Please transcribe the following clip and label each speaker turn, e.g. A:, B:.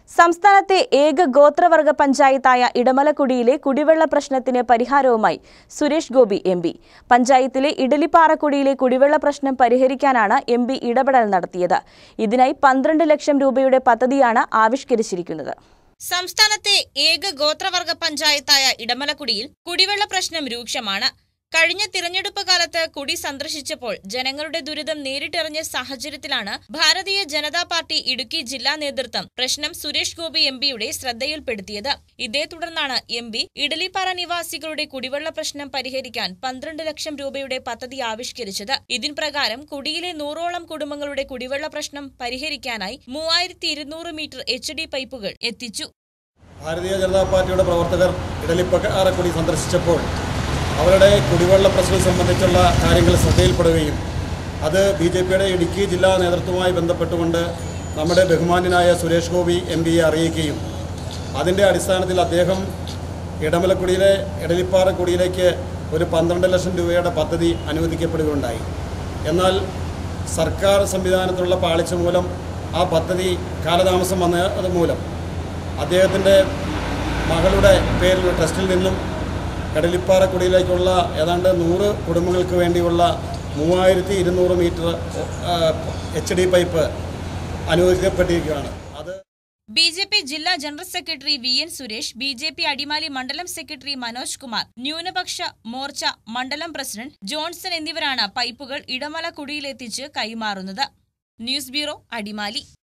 A: സംസ്ഥാനത്തെ ഏക ഗോത്രവർഗ പഞ്ചായത്തായ ഇടമലക്കുടിയിലെ കുടിവെള്ള പ്രശ്നത്തിന് പരിഹാരവുമായി സുരേഷ് ഗോപി എം പി പഞ്ചായത്തിലെ ഇഡലിപ്പാറക്കുടിയിലെ കുടിവെള്ള പ്രശ്നം പരിഹരിക്കാനാണ് എം പി ഇടപെടൽ നടത്തിയത് ഇതിനായി പന്ത്രണ്ട് ലക്ഷം രൂപയുടെ പദ്ധതിയാണ് ആവിഷ്കരിച്ചിരിക്കുന്നത്
B: സംസ്ഥാനത്തെ ഏക ഗോത്രവർഗ പഞ്ചായത്തായ ഇടമലക്കുടിയിൽ കുടിവെള്ള പ്രശ്നം രൂക്ഷമാണ് കഴിഞ്ഞ തിരഞ്ഞെടുപ്പ് കാലത്ത് കുടി സന്ദർശിച്ചപ്പോൾ ജനങ്ങളുടെ ദുരിതം നേരിട്ടറിഞ്ഞ സാഹചര്യത്തിലാണ് ഭാരതീയ ജനതാ പാർട്ടി ഇടുക്കി ജില്ലാ നേതൃത്വം പ്രശ്നം സുരേഷ് ഗോപി എം പിയുടെ ശ്രദ്ധയിൽപ്പെടുത്തിയത് ഇതേ തുടർന്നാണ് എം പി ഇഡലിപ്പാറ നിവാസികളുടെ കുടിവെള്ള പ്രശ്നം പരിഹരിക്കാൻ പന്ത്രണ്ട് ലക്ഷം രൂപയുടെ പദ്ധതി ആവിഷ്കരിച്ചത് ഇതിൻ പ്രകാരം കുടിയിലെ നൂറോളം കുടുംബങ്ങളുടെ കുടിവെള്ള പ്രശ്നം പരിഹരിക്കാനായി മൂവായിരത്തി ഇരുന്നൂറ് മീറ്റർ എച്ച് ഡി പൈപ്പുകൾ എത്തിച്ചു
C: ഭാരതീയ ജനതാ പാർട്ടിയുടെ പ്രവർത്തകർ ഇഡലിപ്പക്കാരക്കുടി സന്ദർശിച്ചപ്പോൾ അവരുടെ കുടിവെള്ള പ്രശ്നം സംബന്ധിച്ചുള്ള കാര്യങ്ങൾ ശ്രദ്ധയിൽപ്പെടുകയും അത് ബി ജെ പിയുടെ ഇടുക്കി ജില്ലാ നേതൃത്വവുമായി ബന്ധപ്പെട്ടുകൊണ്ട് നമ്മുടെ ബഹുമാന്യനായ സുരേഷ് ഗോപി എം പിയെ അറിയിക്കുകയും അതിൻ്റെ അടിസ്ഥാനത്തിൽ അദ്ദേഹം ഇടമലക്കുടിയിലെ ഇഡലിപ്പാറക്കുടിയിലേക്ക് ഒരു പന്ത്രണ്ട് ലക്ഷം രൂപയുടെ പദ്ധതി അനുവദിക്കപ്പെടുകയുണ്ടായി എന്നാൽ സർക്കാർ സംവിധാനത്തിലുള്ള പാളിച്ച മൂലം ആ പദ്ധതി കാലതാമസം വന്നത് മൂലം അദ്ദേഹത്തിൻ്റെ മകളുടെ പേരിൽ ട്രസ്റ്റിൽ നിന്നും കടലിപ്പാറക്കുടിയിലേക്കുള്ള ഏതാണ്ട് നൂറ് കുടുംബങ്ങൾക്ക് വേണ്ടിയുള്ള മൂവായിരത്തി ഇരുന്നൂറ് മീറ്റർ എച്ച് ഡി പൈപ്പ് അനുവദിക്കപ്പെട്ടിരിക്കുകയാണ് അത്
B: ബി ജെ പി ജില്ലാ general secretary V N Suresh B J P Adimali മണ്ഡലം സെക്രട്ടറി മനോജ് കുമാർ ന്യൂനപക്ഷ മോർച്ച മണ്ഡലം പ്രസിഡന്റ് ജോൺസൺ എന്നിവരാണ് പൈപ്പുകൾ ഇടമല കുടിയിലെത്തിച്ച് കൈമാറുന്നത് ന്യൂസ് ബ്യൂറോ അടിമാലി